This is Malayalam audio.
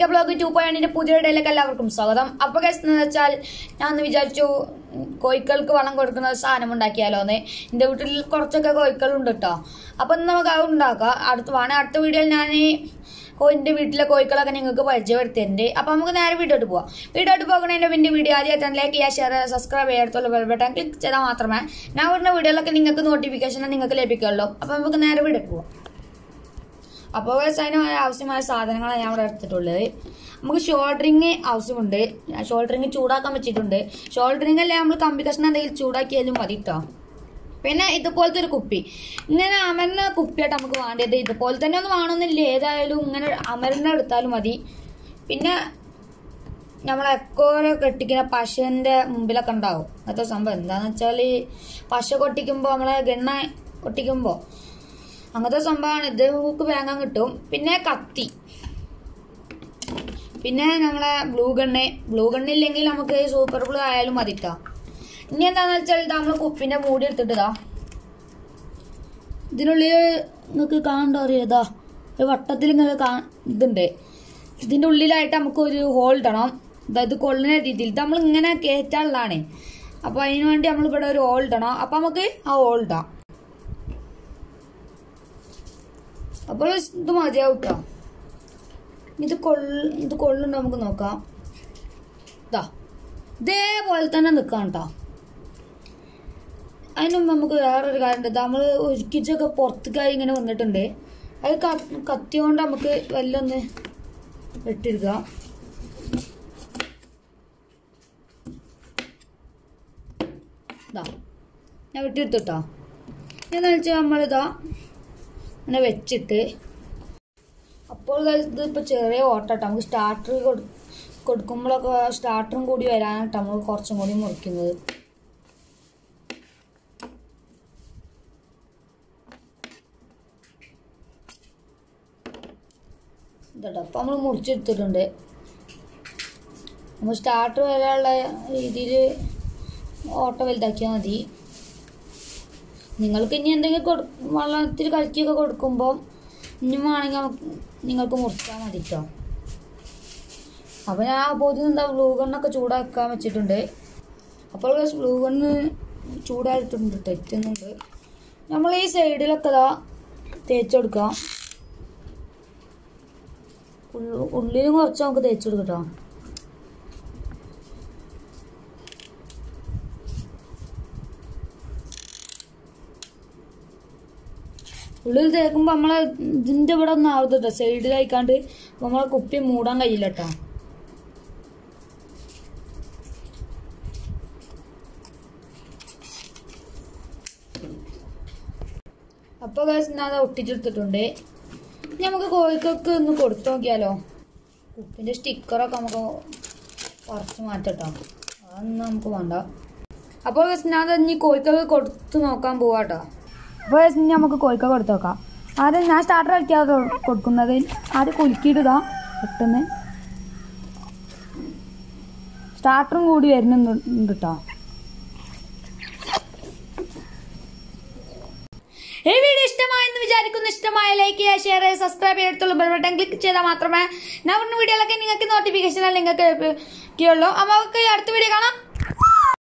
ജിക്ക ബ്ലോഗ് ടു പോയിന്റിന്റെ പുതിയ ഇടയിലേക്ക് എല്ലാവർക്കും സ്വാഗതം അപ്പൊ guys എന്ന് വെച്ചാൽ ഞാൻ ഒന്ന് വിചാരിച്ചു ഉം, കോഴിക്കൾക്ക് വളം കൊടുക്കുന്ന ഒരു സാധനം ഉണ്ടാക്കിയാലോ എന്ന് എന്റെ വീട്ടിൽ കുറച്ചൊക്കെ കോഴിക്കളുണ്ട് കേട്ടോ അപ്പൊ ഇന്ന് നമുക്ക് അത് ഉണ്ടാക്കാം അടുത്ത വേണേ അടുത്ത വീഡിയോയിൽ ഞാൻ എന്റെ വീട്ടിലെ കോഴിക്കളൊക്കെ നിങ്ങൾക്ക് പരിചയപ്പെടുത്തിയിട്ടുണ്ട് അപ്പൊ നമുക്ക് നേരെ വീഡിയോട്ട് പോവാം വീഡിയോട്ട് പോകുന്നതിന്റെ പിന്നെ വീഡിയോ ആദ്യമായിട്ട് ലൈക്ക് ചെയ്യുക ഷെയർ സബ്സ്ക്രൈബ് ചെയ്യത്തുള്ള ബെൽ ബട്ടൺ ക്ലിക്ക് ചെയ്താൽ മാത്രമേ ഞാൻ വരുന്ന വീഡിയോയിലൊക്കെ നിങ്ങൾക്ക് നോട്ടിഫിക്കേഷൻ നിങ്ങൾക്ക് ലഭിക്കുള്ളൂ അപ്പൊ നമുക്ക് നേരെ വീഡിയോ പോവാം അപ്പോൾ അതിന് ആവശ്യമായ സാധനങ്ങളാണ് ഞാൻ ഇവിടെ എടുത്തിട്ടുള്ളത് നമുക്ക് ഷോൾഡറിങ് ആവശ്യമുണ്ട് ഷോൾഡറിങ് ചൂടാക്കാൻ വെച്ചിട്ടുണ്ട് ഷോൾഡറിങ് അല്ലേ നമ്മൾ കമ്പി കഷ്ണം എന്തെങ്കിലും ചൂടാക്കിയാലും മതി കേട്ടോ പിന്നെ ഇതുപോലത്തെ ഒരു കുപ്പി ഇങ്ങനെ അമരുന്ന കുപ്പിയായിട്ട് നമുക്ക് വേണ്ടത് ഇതുപോലെ തന്നെ ഒന്നും വേണമെന്നില്ല ഏതായാലും ഇങ്ങനെ അമരുന്ന എടുത്താലും മതി പിന്നെ നമ്മൾ എക്കോരെ കെട്ടിക്കുന്ന പശന്റെ മുമ്പിലൊക്കെ ഉണ്ടാവും അങ്ങനത്തെ സംഭവം എന്താന്ന് വെച്ചാല് പശ കൊട്ടിക്കുമ്പോ നമ്മളെ ഗണ്ണ കൊട്ടിക്കുമ്പോ അങ്ങനത്തെ സംഭവമാണ് ഇത് നമുക്ക് വാങ്ങാൻ കിട്ടും പിന്നെ കത്തി പിന്നെ നമ്മളെ ബ്ലൂ ഗണ്ണ് ബ്ലൂ ഗണ്ണില്ലെങ്കിൽ നമുക്ക് സൂപ്പർ ഗ്ലൂ ആയാലും മതിട്ടാ ഇനി എന്താന്ന് വെച്ചാൽ ഇതാ നമ്മള് കുപ്പിന്റെ മൂടി എടുത്തിട്ടതാ ഇതിനുള്ളിൽ നിങ്ങൾക്ക് കാണണ്ട അറിയാതാ ഒരു വട്ടത്തിൽ ഇങ്ങനെ കാ ഇതുണ്ട് ഇതിന്റെ ഉള്ളിലായിട്ട് നമുക്ക് ഒരു ഹോൾ ഇടണം അതായത് കൊള്ളുന്ന രീതിയിൽ ഇത് നമ്മൾ ഇങ്ങനെ കയറ്റാനുള്ളതാണ് അപ്പൊ അതിനു വേണ്ടി നമ്മൾ ഇവിടെ ഒരു ഹോൾ ഇടണം അപ്പൊ നമുക്ക് ആ ഹോൾ ഇടാം അപ്പോൾ ഇത് മതിയാവും കേട്ടോ ഇത് കൊള്ള ഇത് കൊള്ളുണ്ടോ നമുക്ക് നോക്കാം ഇതാ ഇതേപോലെ തന്നെ നിൽക്കാം കേട്ടോ അതിന് മുമ്പ് നമുക്ക് വേറൊരു കാര്യം ഉണ്ട് നമ്മൾ ഒരിക്കലൊക്കെ പുറത്തേക്കായി ഇങ്ങനെ വന്നിട്ടുണ്ട് അത് ക- കത്തി കൊണ്ട് നമുക്ക് വല്ലൊന്ന് വെട്ടിയെടുക്കാം ഇതാ ഞാൻ വെട്ടിയെടുത്തിട്ടോ എന്ന് വെച്ചാൽ നമ്മളിതാ അങ്ങനെ വെച്ചിട്ട് അപ്പോൾ ഇതിപ്പോ ചെറിയ ഓട്ടാട്ടോ നമുക്ക് സ്റ്റാർട്ടർ കൊടുക്കുമ്പോഴൊക്കെ സ്റ്റാർട്ടറും കൂടി വരാനായിട്ട് നമ്മൾ കുറച്ചും കൂടി മുറിക്കുന്നത് ഇതട്ടോ അപ്പൊ നമ്മൾ മുറിച്ചെടുത്തിട്ടുണ്ട് നമ്മൾ സ്റ്റാർട്ടർ വരാനുള്ള രീതിയിൽ ഓട്ട വലുതാക്കിയാൽ മതി നിങ്ങൾക്ക് ഇനി എന്തെങ്കിലും കൊടു വെള്ളത്തിൽ കലക്കിയൊക്കെ കൊടുക്കുമ്പോൾ ഇനി വേണമെങ്കിൽ നമുക്ക് നിങ്ങൾക്ക് മുറിച്ചാൽ മതി കേട്ടോ അപ്പോൾ ഞാൻ അപ്പോൾ എന്താ ബ്ലൂ ഗണ്ണൊക്കെ ചൂടാക്കാൻ വെച്ചിട്ടുണ്ട് അപ്പോൾ ബ്ലൂ ഗണ്ണ് ചൂടായിട്ടുണ്ട് തെറ്റുന്നുണ്ട് നമ്മൾ ഈ സൈഡിലൊക്കെ ഇതാ തേച്ച് കൊടുക്കാം ഉള്ളു- ഉള്ളിലും കുറച്ച് നമുക്ക് തേച്ച് കൊടുക്കാം കേട്ടോ ഉള്ളിൽ തേക്കുമ്പോ നമ്മളെ ഇതിന്റെ ഇവിടെ ഒന്നും ആവരുത് കേട്ടോ സൈഡിലായിക്കാണ്ട് നമ്മളെ കുപ്പി മൂടാൻ കഴിയില്ല കേട്ടോ അപ്പൊ guys ഞാൻ അത് ഒട്ടിച്ചെടുത്തിട്ടുണ്ട് ഇനി നമുക്ക് കോഴിക്കൊക്കെ ഒന്ന് കൊടുത്തു നോക്കിയാലോ കുപ്പിന്റെ സ്റ്റിക്കറൊക്കെ നമുക്ക് കുറച്ച് മാറ്റട്ടോ അതൊന്നും നമുക്ക് വേണ്ട അപ്പോൾ guys ഞാൻ അത് ഇനി കോഴിക്കൊക്കെ കൊടുത്തു നോക്കാൻ പോവാട്ടോ അപ്പോൾ guys ഇനി നമുക്ക് കോഴിക്കൊക്കെ കൊടുത്തു നോക്കാം ആദ്യം ഞാൻ സ്റ്റാർട്ടർ കളിക്കാതെ കൊടുക്കുന്നത് ആദ്യം കുലുക്കിയിടുക പെട്ടെന്ന് സ്റ്റാർട്ടറും കൂടി വരുന്നുണ്ട് കേട്ടോ ഈ വീഡിയോ ഇഷ്ടമായെന്ന് വിചാരിക്കുന്നു ഇഷ്ടമായ ലൈക്ക് ചെയ്യുക ഷെയർ ചെയ്യുക സബ്സ്ക്രൈബ് ചെയ്തിട്ടുള്ള ബെൽ ബട്ടൺ ക്ലിക്ക് ചെയ്താൽ മാത്രമേ ഞാൻ പറഞ്ഞ വീഡിയോയിലൊക്കെ നിങ്ങൾക്ക് നോട്ടിഫിക്കേഷൻ നിങ്ങൾക്ക് ലഭിക്കുകയുള്ളൂ അപ്പോൾ നമുക്ക് അടുത്ത വീഡിയോ